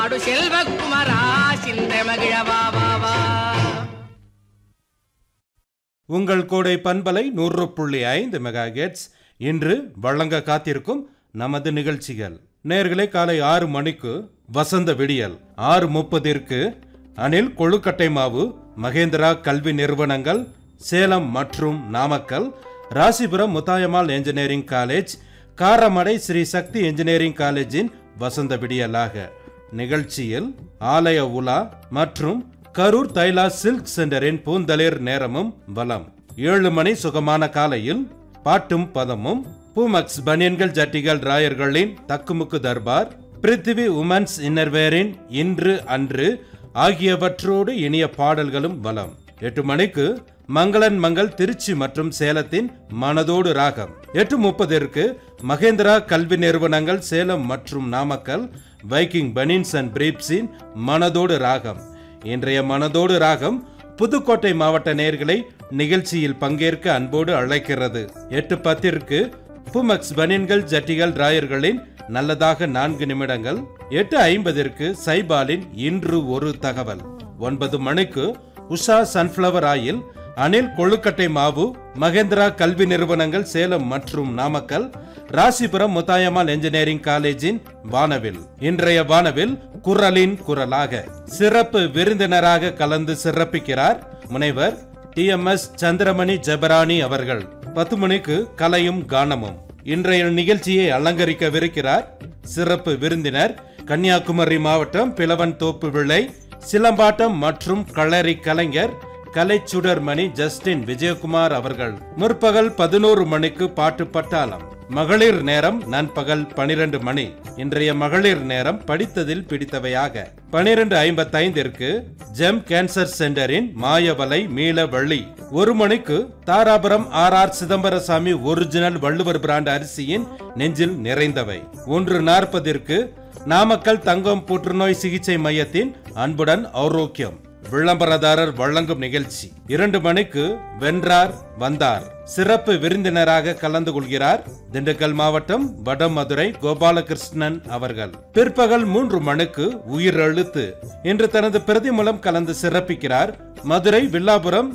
நாடு செல்வகுமரா சிந்த மகிழ வா வா வா உங்கள் கோடை பண்பலை நூறு புள்ளி ஐந்து மெகா இன்று வழங்க காத்திருக்கும் நமது நிகழ்ச்சிகள் நேர்களே காலை ஆறு மணிக்கு வசந்த விடியல் ஆறு முப்பதிற்கு அனில் கொழுக்கட்டை மாவு மகேந்திரா கல்வி நிறுவனங்கள் சேலம் மற்றும் Namakkal Rasipuram Muthayammal engineering college Karamadai Sri Sakthi engineering காலேஜின் வசந்த விடியலாக நிகழ்ச்சியில் ஆலய உலா மற்றும் கரூர் தைலா சில்க் சென்டரின் பூந்தளிர் நேரமும் வலம் ஏழு மணி சுகமான காலையில் பாட்டும் பதமும் பூமக்ஸ் பனியன்கள் ஜட்டிகள் ராயர்களின் தக்குமுக்கு தர்பார் பிருத்திவி உமன்ஸ் இன்னர்வேரின் இன்று அன்று ஆகியவற்றோடு இனிய பாடல்களும் வலம் எட்டு மணிக்கு மங்களன் மங்கள் திருச்சி மற்றும் சேலத்தின் மனதோடு ராகம் எட்டு முப்பதிற்கு மகேந்திரா கல்வி நிறுவனங்கள் சேலம் மற்றும் நாமக்கல் வைக்கிங் பனின்ஸ் அண்ட் பிரீப்ஸின் மனதோடு ராகம் இன்றைய மனதோடு ராகம் புதுக்கோட்டை மாவட்ட நேர்களை நிகழ்ச்சியில் பங்கேற்க அன்போடு அழைக்கிறது எட்டு பத்திற்கு புமக்ஸ் பனியன்கள் ஜட்டிகள் ராயர்களின் நல்லதாக நான்கு நிமிடங்கள் எட்டு ஐம்பதிற்கு சைபாலின் இன்று ஒரு தகவல் ஒன்பது மணிக்கு உஷா சன்ஃப்ளவர் ஆயில் அனில் கொழுக்கட்டை மாவு மகேந்திரா கல்வி நிறுவனங்கள் சேலம் மற்றும் நாமக்கல் ராசிபுரம் முத்தாயம்மாள் என்ஜினியரிங் காலேஜின் வானவில் இன்றைய வானவில் குரலின் குரலாக சிறப்பு விருந்தினராக கலந்து சிறப்பிக்கிறார் முனைவர் T M S Chandramani Jebarani அவர்கள் பத்து மணிக்கு கலையும் கானமும் இன்றைய நிகழ்ச்சியை அலங்கரிக்கவிருக்கிறார் சிறப்பு விருந்தினர் கன்னியாகுமரி மாவட்டம் பிளவன் தோப்பு விளை சிலம்பாட்டம் மற்றும் களரி கலைஞர் கலைச்சுடர்மணி ஜஸ்டின் விஜயகுமார் அவர்கள் முற்பகல் பதினோரு மணிக்கு பாட்டு பட்டாளம் மகளிர் நேரம் நண்பகல் பனிரெண்டு மணி இன்றைய மகளிர் நேரம் படித்ததில் பிடித்தவையாக பனிரெண்டு ஐம்பத்தைந்திற்கு ஜெம் கேன்சர் சென்டரின் மாயவலை மீள வள்ளி ஒரு மணிக்கு Dharapuram R R Chidambarasamy original Valluvar brand அரிசியின் நெஞ்சில் நிறைந்தவை ஒன்று நாற்பதிற்கு நாமக்கல் தங்கம் புற்றுநோய் சிகிச்சை மையத்தின் அன்புடன் ஆரோக்கியம் விளம்பரதாரர் வழங்கும் நிகழ்ச்சி இரண்டு மணிக்கு வென்றார் வந்தார் சிறப்பு விருந்தினராக கலந்து கொள்கிறார் திண்டுக்கல் மாவட்டம் வடமதுரை கோபாலகிருஷ்ணன் அவர்கள் பிற்பகல் மூன்று மணிக்கு உயிரெழுத்து இன்று தனது பிரதி மூலம் கலந்து சிறப்பிக்கிறார் மதுரை வில்லாபுரம்